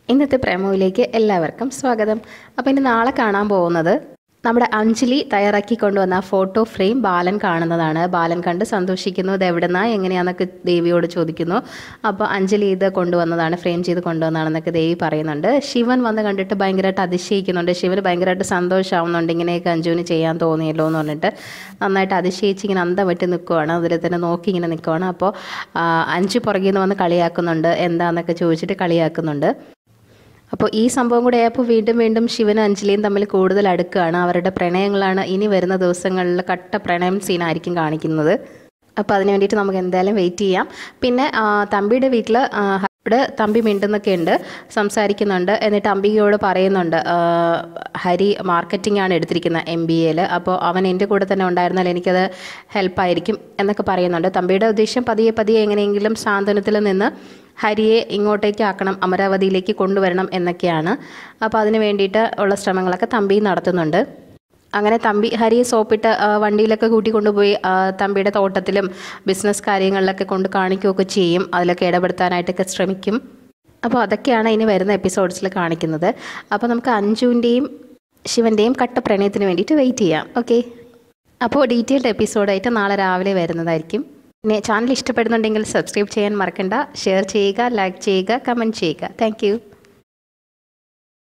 ഇന്നത്തെ പ്രേമോയിലേക്ക് എല്ലാവർക്കും സ്വാഗതം അപ്പോൾ ഇനി നാളെ കാണാൻ പോകുന്നത് നമ്മുടെ അഞ്ജലി തയ്യാറാക്കി കൊണ്ടുവന്ന ഫോട്ടോ ഫ്രെയിം ബാലൻ കാണുന്നതാണ് ബാലൻ കണ്ട് സന്തോഷിക്കുന്നു ഇത് എവിടുന്നാ എങ്ങനെയാണെന്നൊക്കെ ദേവിയോട് ചോദിക്കുന്നു അപ്പോൾ അഞ്ജലി ഇത് കൊണ്ടുവന്നതാണ് ഫ്രെയിം ചെയ്ത് കൊണ്ടുവന്നതാണെന്നൊക്കെ ദേവി പറയുന്നുണ്ട് ശിവൻ വന്ന് കണ്ടിട്ട് ഭയങ്കരമായിട്ട് അതിശയിക്കുന്നുണ്ട് ശിവന് ഭയങ്കരമായിട്ട് സന്തോഷമാവുന്നുണ്ട് ഇങ്ങനെയൊക്കെ അഞ്ജുവിന് ചെയ്യാൻ തോന്നിയല്ലോ എന്ന് പറഞ്ഞിട്ട് നന്നായിട്ട് അതിശയിച്ച് ഇങ്ങനെ അന്തം വിട്ട് നിൽക്കുവാണ് അതിൽ തന്നെ നോക്കി ഇങ്ങനെ നിൽക്കുവാണ് അപ്പോൾ ആ, അഞ്ചു പുറകിൽ നിന്ന് വന്ന് കളിയാക്കുന്നുണ്ട് എന്താന്നൊക്കെ ചോദിച്ചിട്ട് കളിയാക്കുന്നുണ്ട് അപ്പോൾ ഈ സംഭവം കൂടെ ആയപ്പോൾ വീണ്ടും വീണ്ടും ശിവനും അഞ്ജലിയും തമ്മിൽ കൂടുതൽ അടുക്കുകയാണ് അവരുടെ പ്രണയങ്ങളാണ് ഇനി വരുന്ന ദിവസങ്ങളിൽ കട്ട പ്രണയം സീനായിരിക്കും കാണിക്കുന്നത് അപ്പോൾ അതിന് വേണ്ടിയിട്ട് നമുക്ക് എന്തായാലും വെയിറ്റ് ചെയ്യാം പിന്നെ ആ, തമ്പിയുടെ വീട്ടിൽ ഇവിടെ തമ്പി മിണ്ടുന്നൊക്കെ ഉണ്ട് സംസാരിക്കുന്നുണ്ട് എന്നിട്ട് അംബികയോട് പറയുന്നുണ്ട് ആ, ഹരി മാർക്കറ്റിംഗ് ആണ് എടുത്തിരിക്കുന്നത് എം ബി എയിൽ അപ്പോൾ അവൻ എൻ്റെ കൂടെ തന്നെ ഉണ്ടായിരുന്നാൽ എനിക്കത് ഹെൽപ്പായിരിക്കും എന്നൊക്കെ പറയുന്നുണ്ട് തമ്പിയുടെ ഉദ്ദേശം പതിയെ പതിയെ എങ്ങനെയെങ്കിലും സാന്ത്വനത്തിൽ നിന്ന് ഹരിയെ ഇങ്ങോട്ടേക്ക് ആക്കണം അമരാവതിയിലേക്ക് കൊണ്ടുവരണം എന്നൊക്കെയാണ് അപ്പോൾ അതിന് വേണ്ടിയിട്ട് ഉള്ള ശ്രമങ്ങളൊക്കെ തമ്പി നടത്തുന്നുണ്ട് അങ്ങനെ തമ്പി ഹരിയെ സോപ്പിട്ട് ആ, വണ്ടിയിലൊക്കെ കൂട്ടി കൊണ്ടുപോയി ആ, തമ്പിയുടെ തോട്ടത്തിലും ബിസിനസ് കാര്യങ്ങളിലൊക്കെ കൊണ്ട് കാണിക്കുകയൊക്കെ ചെയ്യും അതിലൊക്കെ ഇടപെടുത്താനായിട്ടൊക്കെ ശ്രമിക്കും അപ്പോൾ അതൊക്കെയാണ് ഇനി വരുന്ന എപ്പിസോഡ്സിൽ കാണിക്കുന്നത് അപ്പോൾ നമുക്ക് അഞ്ജുവിൻ്റെയും ശിവൻ്റെയും കട്ട പ്രണയത്തിന് വേണ്ടിയിട്ട് വെയിറ്റ് ചെയ്യാം ഓക്കെ അപ്പോൾ ഡീറ്റെയിൽഡ് എപ്പിസോഡായിട്ട് നാളെ രാവിലെ വരുന്നതായിരിക്കും പിന്നെ ചാനൽ ഇഷ്ടപ്പെടുന്നുണ്ടെങ്കിൽ സബ്സ്ക്രൈബ് ചെയ്യാൻ മറക്കണ്ട ഷെയർ ചെയ്യുക ലൈക്ക് ചെയ്യുക കമൻറ്റ് ചെയ്യുക താങ്ക്